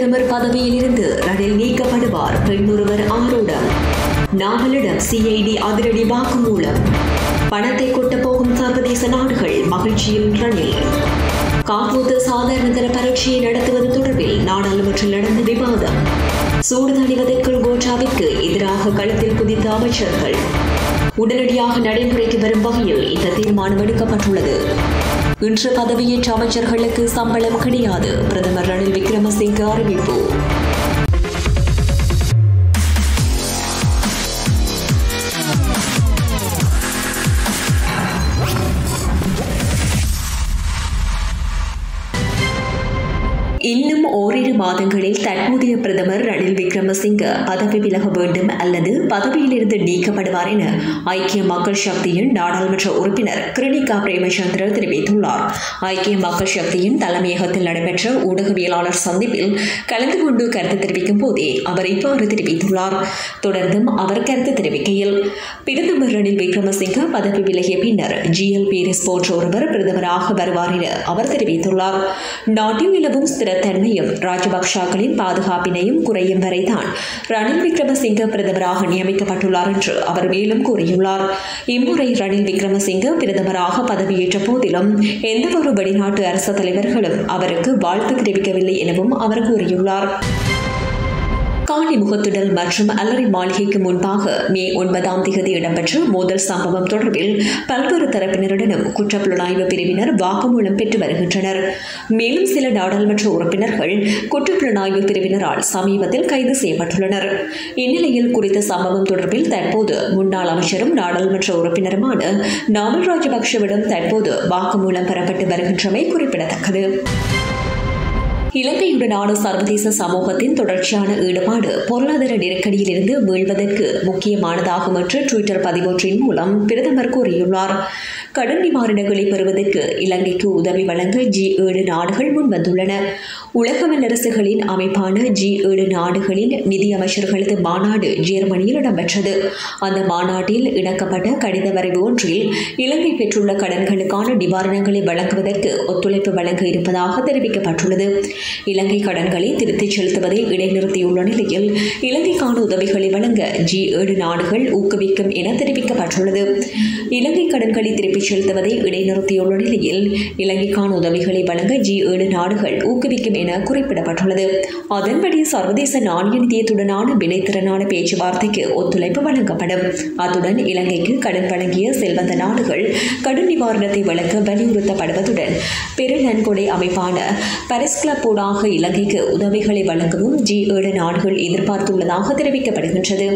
பிரதமர் பதவியிலிருந்து ரணில் நீக்கப்படுவார் பெண்ணொருவர் ஆரூடம் நாவலிடம் சிஐடி அதிரடி வாக்குமூலம் பணத்தை கொட்டப் போகும் சர்வதேச நாடுகள் மகிழ்ச்சியில் ரணில் காப்போது சாதாரண தர பரீட்சையை நடத்துவது தொடர்பில் நாடாளுமன்றில் நடந்த விவாதம் சூடு தணிவதற்குள் கோட்டாவிற்கு எதிராக களத்தில் குதித்த அமைச்சர்கள் உடனடியாக நடைமுறைக்கு வரும் வகையில் இந்த தீர்மானம் எடுக்கப்பட்டுள்ளது இன்று பதவியேற்ற அமைச்சர்களுக்கு சம்பளம் கிடையாது பிரதமர் ரணில் விக்ரமசிங்கே அறிவிப்பு இன்னும் ஓரிரு மாதங்களில் தற்போதைய பிரதமர் ரணில் விக்ரமசிங்க பதவி விலக வேண்டும் அல்லது பதவியிலிருந்து நீக்கப்படுவார் என ஐக்கிய மக்கள் சக்தியின் நாடாளுமன்ற உறுப்பினர் கிருணிகா பிரேமச்சந்திர தெரிவித்துள்ளார் ஐக்கிய மக்கள் சக்தியின் தலைமையகத்தில் நடைபெற்ற ஊடகவியலாளர் சந்திப்பில் கலந்து கொண்டு கருத்து தெரிவிக்கும் போதே அவர் இவ்வாறு தெரிவித்துள்ளார் தொடர்ந்தும் அவர் கருத்து தெரிவிக்கையில் பிரதமர் ரணில் விக்ரமசிங்க பதவி விலகிய பின்னர் ஜிஎல் பீரிஸ் போன்ற ஒருவர் பிரதமராக வருவார் என அவர் தெரிவித்துள்ளார் நாட்டில் நிலவும் ஸ்திரத்தன்மையும் ராஜபக்சாக்களின் பாதுகாப்பினையும் குறையும் வரைதான் ரணில் விக்ரமசிங்க பிரதமராக நியமிக்கப்பட்டுள்ளார் என்று அவர் மேலும் கூறியுள்ளார் இம்முறை ரணில் விக்ரமசிங்க பிரதமராக பதவியேற்ற போதிலும் எந்தவொரு வெளிநாட்டு அரசு தலைவர்களும் அவருக்கு வாழ்த்து தெரிவிக்கவில்லை எனவும் அவர் கூறியுள்ளார் காலி முகத்துடல் மற்றும் அல்லறை மாளிகைக்கு முன்பாக மே ஒன்பதாம் தேதி இடம்பெற்ற மோதல் சம்பவம் தொடர்பில் பல்வேறு தரப்பினரிடமும் குற்றப்புலனாய்வு பிரிவினர் வாக்குமூலம் பெற்று வருகின்றனர் மேலும் சில நாடாளுமன்ற உறுப்பினர்கள் குற்றப்புலனாய்வு பிரிவினரால் சமீபத்தில் கைது செய்யப்பட்டுள்ளனர் இந்நிலையில் குறித்த சம்பவம் தொடர்பில் தற்போது முன்னாள் அமைச்சரும் நாடாளுமன்ற உறுப்பினருமான நாமல் ராஜபக்ஷவிடம் தற்போது வாக்குமூலம் பெறப்பட்டு வருகின்றமை குறிப்பிடத்தக்கது இலங்கையுடனான சர்வதேச சமூகத்தின் தொடர்ச்சியான ஈடுபாடு பொருளாதார நெருக்கடியிலிருந்து மீள்வதற்கு முக்கியமானதாகும் என்று ட்விட்டர் பதிவொன்றின் மூலம் பிரதமர் கூறியுள்ளார் கடன் நிவாரணங்களை பெறுவதற்கு இலங்கைக்கு உதவி வழங்க ஜி ஏழு நாடுகள் முன்வந்துள்ளன உலக வல்லரசுகளின் அமைப்பான ஜி ஏழு நாடுகளின் நிதியமைச்சர்களது மாநாடு ஜெர்மனியில் இடம்பெற்றது அந்த மாநாட்டில் இணக்கப்பட்ட கடித வரைவு ஒன்றில் இலங்கை பெற்றுள்ள கடன்களுக்கான நிவாரணங்களை வழங்குவதற்கு ஒத்துழைப்பு வழங்க இருப்பதாக தெரிவிக்கப்பட்டுள்ளது இலங்கை கடன்களை திருத்திச் செலுத்துவதை இடைநிறுத்தியுள்ள நிலையில் இலங்கைக்கான உதவிகளை வழங்க ஜி ஏழு நாடுகள் ஊக்குவிக்கும் என தெரிவிக்கப்பட்டுள்ளது இலங்கை கடன்களை திருப்பிச் செலுத்துவதை இடைநிறுத்தியுள்ள நிலையில் இலங்கைக்கான உதவிகளை வழங்க ஜி ஏழு நாடுகள் ஊக்குவிக்கும் என குறிப்பிடப்பட்டுள்ளது அதன்படி சர்வதேச நாணய நிதியத்துடனான வினைத்திறனான பேச்சுவார்த்தைக்கு ஒத்துழைப்பு வழங்கப்படும் அத்துடன் இலங்கைக்கு கடன் வழங்கிய செல்வந்த நாடுகள் கடன் நிவாரணத்தை வழங்க வலியுறுத்தப்படுவதுடன் பெரு நன்கொடை அமைப்பான பரிஸ் கிளப் ஊடாக இலங்கைக்கு உதவிகளை வழங்கவும் ஜி ஏழு நாடுகள் எதிர்பார்த்துள்ளதாக தெரிவிக்கப்படுகின்றது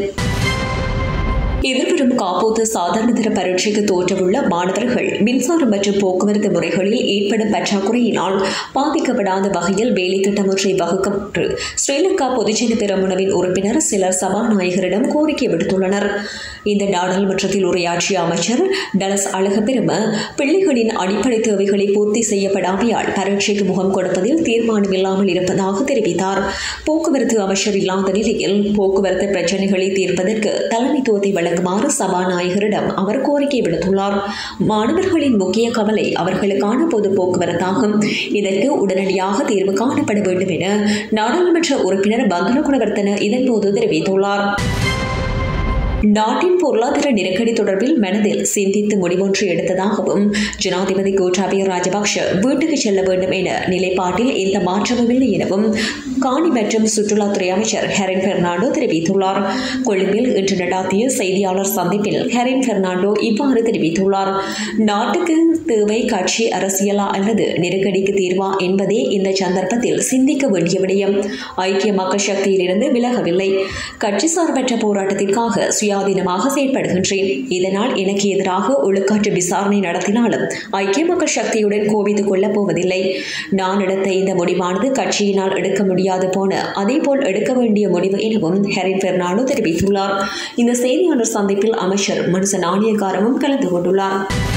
எதிர்வரும் காப்போது சாதாரணதர பரீட்சைக்கு தோற்றவுள்ள மாணவர்கள் மின்சாரம் மற்றும் போக்குவரத்து முறைகளில் ஏற்படும் பற்றாக்குறையினால் பாதிக்கப்படாத வகையில் வேலை திட்டம் ஒன்றை வகுக்கப்பட்டு ஸ்ரீலங்கா பொதுஜன பெரமுனவின் உறுப்பினர் சிலர் சபாநாயகரிடம் கோரிக்கை விடுத்துள்ளனர் இந்த நாடாளுமன்றத்தில் உரையாற்றிய அமைச்சர் டலஸ் அழகப்பெரும பிள்ளைகளின் அடிப்படை தேவைகளை பூர்த்தி செய்யப்படாமையால் பரீட்சைக்கு முகம் கொடுப்பதில் தீர்மானம் இல்லாமல் இருப்பதாக தெரிவித்தார் போக்குவரத்து அமைச்சர் இல்லாத நிலையில் போக்குவரத்து பிரச்சினைகளை தீர்ப்பதற்கு தலைமைத்துவத்தை வழங்குமாறு சபாநாயகரிடம் அவர் கோரிக்கை விடுத்துள்ளார் மாணவர்களின் முக்கிய கவலை அவர்களுக்கான பொது போக்குவரத்தாகும் இதற்கு உடனடியாக தீர்வு காணப்பட வேண்டும் என நாடாளுமன்ற உறுப்பினர் பந்துல குணவர்த்தன இதன்போது தெரிவித்துள்ளார் நாட்டின் பொருளாதார நெருக்கடி தொடர்பில் மனதில் சிந்தித்து முடிவொன்று எடுத்ததாகவும் ஜனாதிபதி கோட்டாபய ராஜபக்ஷ வீட்டுக்கு செல்ல வேண்டும் என நிலைப்பாட்டில் எந்த மாற்றமும் இல்லை எனவும் காணி மற்றும் சுற்றுலாத்துறை அமைச்சர் ஹெரன் பெர்னாண்டோ தெரிவித்துள்ளார் கொழும்பில் இன்று நடாத்திய செய்தியாளர் சந்திப்பில் ஹெரன் பெர்னாண்டோ இவ்வாறு தெரிவித்துள்ளார் நாட்டுக்கு தேவை கட்சி அரசியலா அல்லது நெருக்கடிக்கு தீர்வா என்பதே இந்த சந்தர்ப்பத்தில் சிந்திக்க வேண்டிய விடயம் ஐக்கிய மக்கள் சக்தியிலிருந்து விலகவில்லை கட்சி சார்பற்ற போராட்டத்திற்காக சுயாதீனமாக செயல்படுகின்றேன் இதனால் எனக்கு எதிராக ஒழுக்காற்று விசாரணை நடத்தினாலும் ஐக்கிய மக்கள் சக்தியுடன் கோபித்துக் கொள்ளப் போவதில்லை நான் எடுத்த இந்த முடிவானது கட்சியினால் எடுக்க முடியாது போன அதேபோல் எடுக்க வேண்டிய முடிவு எனவும் ஹெரின் பெர்னாண்டோ தெரிவித்துள்ளார் இந்த செய்தியாளர் சந்திப்பில் அமைச்சர் மனுச நாணயக்காரமும் கலந்து கொண்டுள்ளார்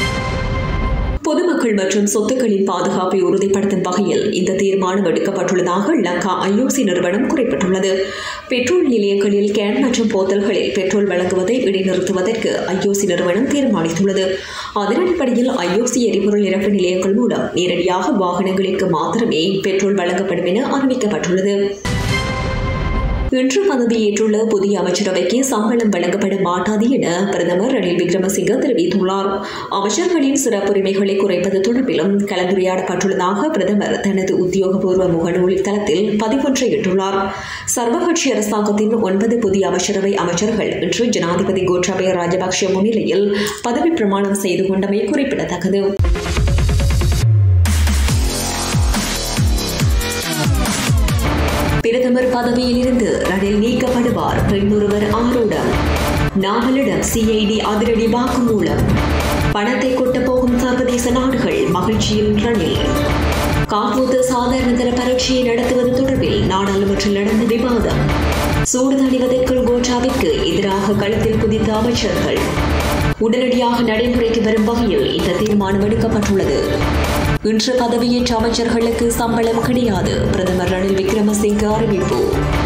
பொதுமக்கள் மற்றும் சொத்துக்களின் பாதுகாப்பை உறுதிப்படுத்தும் வகையில் இந்த தீர்மானம் எடுக்கப்பட்டுள்ளதாக லங்கா ஐஓசி நிறுவனம் குறிப்பிட்டுள்ளது பெட்ரோல் நிலையங்களில் கேன் மற்றும் போத்தல்களில் பெட்ரோல் வழங்குவதை இடைநிறுத்துவதற்கு ஐஓசி நிறுவனம் தீர்மானித்துள்ளது அதன் அடிப்படையில் ஐஓசி எரிபொருள் நிரப்பு நிலையங்கள் மூலம் நேரடியாக வாகனங்களுக்கு மாத்திரமே பெட்ரோல் வழங்கப்படும் என அறிவிக்கப்பட்டுள்ளது இன்று பதவியேற்றுள்ள புதிய அமைச்சரவைக்கு சம்பளம் வழங்கப்பட மாட்டாது என பிரதமர் ரணில் விக்ரமசிங்க தெரிவித்துள்ளார் அமைச்சர்களின் சிறப்புரிமைகளை குறைப்பது தொடர்பிலும் கலந்துரையாடப்பட்டுள்ளதாக பிரதமர் தனது உத்தியோகபூர்வ முகநூல் தளத்தில் பதிவொன்றை இட்டுள்ளார் சர்வகட்சி அரசாங்கத்தின் ஒன்பது புதிய அமைச்சரவை அமைச்சர்கள் இன்று ஜனாதிபதி கோட்டாபய ராஜபக்ஷ முன்னிலையில் பதவி பிரமாணம் செய்து கொண்டமை குறிப்பிடத்தக்கது பிரதமர் பதவியில் இருந்து ரணில் நீக்கப்படுவார் பெண்ணொருவர் ஆரூடம் நாவலிடம் சிஐடி அதிரடி வாக்குமூலம் பணத்தை கொட்டப் போகும் சர்வதேச நாடுகள் மகிழ்ச்சியில் ரணில் காப்போது சாதாரண தர பரீட்சையை நடத்துவது தொடர்பில் நாடாளுமன்றில் நடந்த விவாதம் சூடு தணிவதற்குள் கோட்டாவிற்கு எதிராக களத்தில் குதித்த அமைச்சர்கள் உடனடியாக நடைமுறைக்கு வரும் வகையில் இந்த தீர்மானம் எடுக்கப்பட்டுள்ளது இன்று பதவியேற்ற அமைச்சர்களுக்கு சம்பளம் கிடையாது பிரதமர் ரணில் விக்ரமசிங்க அறிவிப்பு